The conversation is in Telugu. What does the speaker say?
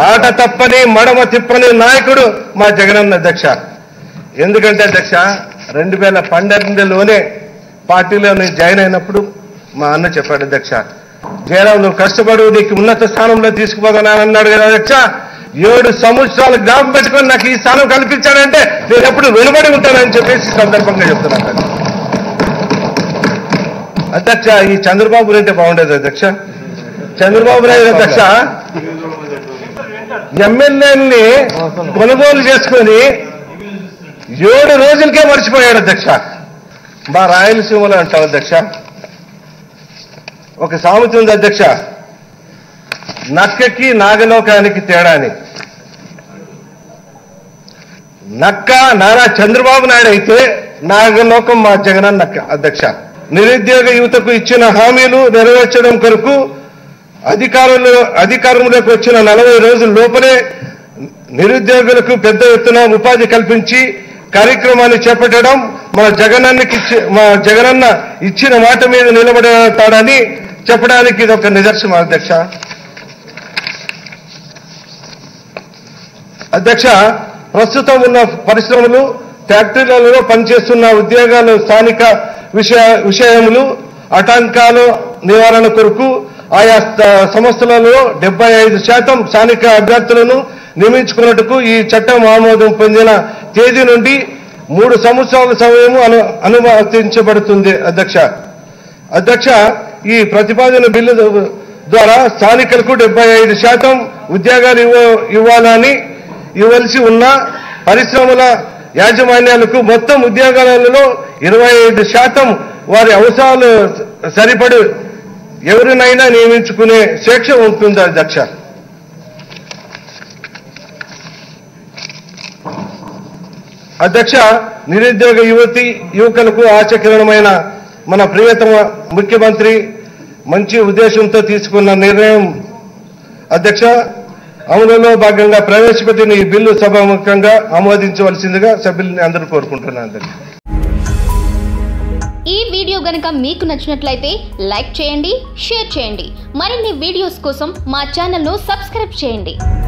మాట తప్పని మడమ తిప్పని నాయకుడు మా జగనన్న అధ్యక్ష ఎందుకంటే అధ్యక్ష రెండు వేల పన్నెండులోనే పార్టీలో నేను జాయిన్ అయినప్పుడు మా అన్న చెప్పాడు అధ్యక్ష జయరాం నువ్వు కష్టపడు నీకు ఉన్నత స్థానంలో తీసుకుపోతానని అన్నాడు కదా అధ్యక్ష ఏడు సంవత్సరాలు జ్ఞాపకం పెట్టుకొని నాకు ఈ స్థానం కల్పించాడంటే నేను ఎప్పుడు వెలువడి ఉంటానని చెప్పేసి ఈ సందర్భంగా చెప్తున్నాను అధ్యక్ష. అధ్యక్ష ఈ చంద్రబాబు అంటే బాగుండేది అధ్యక్ష చంద్రబాబు నాయుడు అధ్యక్ష ఎమ్మెల్యేని కొనుగోలు చేసుకొని ఏడు రోజులకే మర్చిపోయాడు అధ్యక్ష మా రాయలసీమలో అంటాం అధ్యక్ష ఒక సామెత ఉంది అధ్యక్ష నక్కకి నాగలోకానికి తేడా అని నక్క నారా చంద్రబాబు నాయుడు అయితే నాగలోకం మా జగనన్న నక్క అధ్యక్ష నిరుద్యోగ యువతకు ఇచ్చిన హామీలు నెరవేర్చడం కొరకు అధికారులు అధికారంలోకి వచ్చిన నలభై రోజుల లోపలే నిరుద్యోగులకు పెద్ద ఎత్తున ఉపాధి కల్పించి కార్యక్రమాన్ని చేపట్టడం మన జగనన్నకి ఇచ్చి- మా జగనన్న ఇచ్చిన మాట మీద నిలబడతాడని చెప్పడానికి ఇది ఒక నిదర్శనం అధ్యక్ష అధ్యక్ష ప్రస్తుతం ఉన్న పరిశ్రమలు ఫ్యాక్టరీలలో పనిచేస్తున్న ఉద్యోగాలు స్థానిక విషయ విషయములు ఆటంకాలు నివారణ కొరకు ఆయా స్థ- సంస్థలలో డెబ్బై ఐదు శాతం స్థానిక అభ్యర్థులను నియమించుకున్నట్టుకు ఈ చట్టం ఆమోదం పొందిన తేదీ నుండి మూడు సంవత్సరాల సమయం అను అనుమతించబడుతుంది అధ్యక్ష అధ్యక్ష ఈ ప్రతిపాదన బిల్లు ద్వారా స్థానికులకు డెబ్బై ఐదు శాతం ఉద్యోగాలు ఇవ్వ ఇవ్వాలని ఇవ్వాల్సి ఉన్న పరిశ్రమల యాజమాన్యాలకు మొత్తం ఉద్యోగాలలో ఇరవై ఐదు శాతం వారి అవసరాలు సరిపడు ఎవరినైనా నియమించుకునే శిక్ష ఉంటుంది అధ్యక్ష అధ్యక్ష నిరుద్యోగ యువతి యువకులకు ఆశకిరణమైన మన ప్రియతమ ముఖ్యమంత్రి మంచి ఉద్దేశంతో తీసుకున్న నిర్ణయం అధ్యక్ష అమలులో భాగంగా ప్రవేశపెట్టిన ఈ బిల్లు సభాముఖంగా ఆమోదించవలసిందిగా సభ్యుల్ని అందరూ కోరుకుంటున్నాను అధ్యక్ష ఈ వీడియో గనుక మీకు నచ్చినట్లయితే లైక్ చేయండి షేర్ చేయండి మరిన్ని వీడియోస్ కోసం మా ఛానల్ను సబ్స్క్రైబ్ చేయండి